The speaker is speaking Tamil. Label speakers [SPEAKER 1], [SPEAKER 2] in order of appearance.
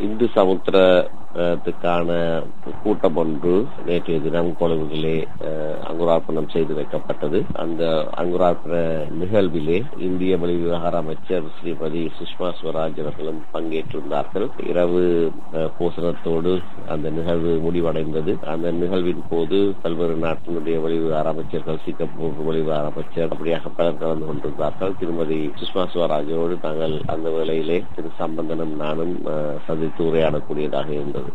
[SPEAKER 1] இந்து சமுத்திரத்துக்கான கூட்டம் ஒன்று நேற்றைய தினம் கொழும்புகளே அங்குரார்ப்பணம் செய்து வைக்கப்பட்டது அந்த அங்குரார்ப்பண நிகழ்விலே இந்திய வெளிவிவகார அமைச்சர் ஸ்ரீமதி சுஷ்மா ஸ்வராஜ் அவர்களும் பங்கேற்றிருந்தார்கள் இரவு போசனத்தோடு அந்த நிகழ்வு முடிவடைந்தது அந்த நிகழ்வின் போது பல்வேறு நாட்டினுடைய வெளிவிவகார அமைச்சர்கள் சிங்கப்பூர் வெளிவிவகார அமைச்சர் அப்படியாக பலர் கலந்து கொண்டிருந்தார்கள் திருமதி சுஷ்மா ஸ்வராஜோடு நாங்கள் அந்த வேளையிலே திரு சம்பந்தனும் நானும் சந்தித்து உரையாடக்கூடியதாக இருந்தது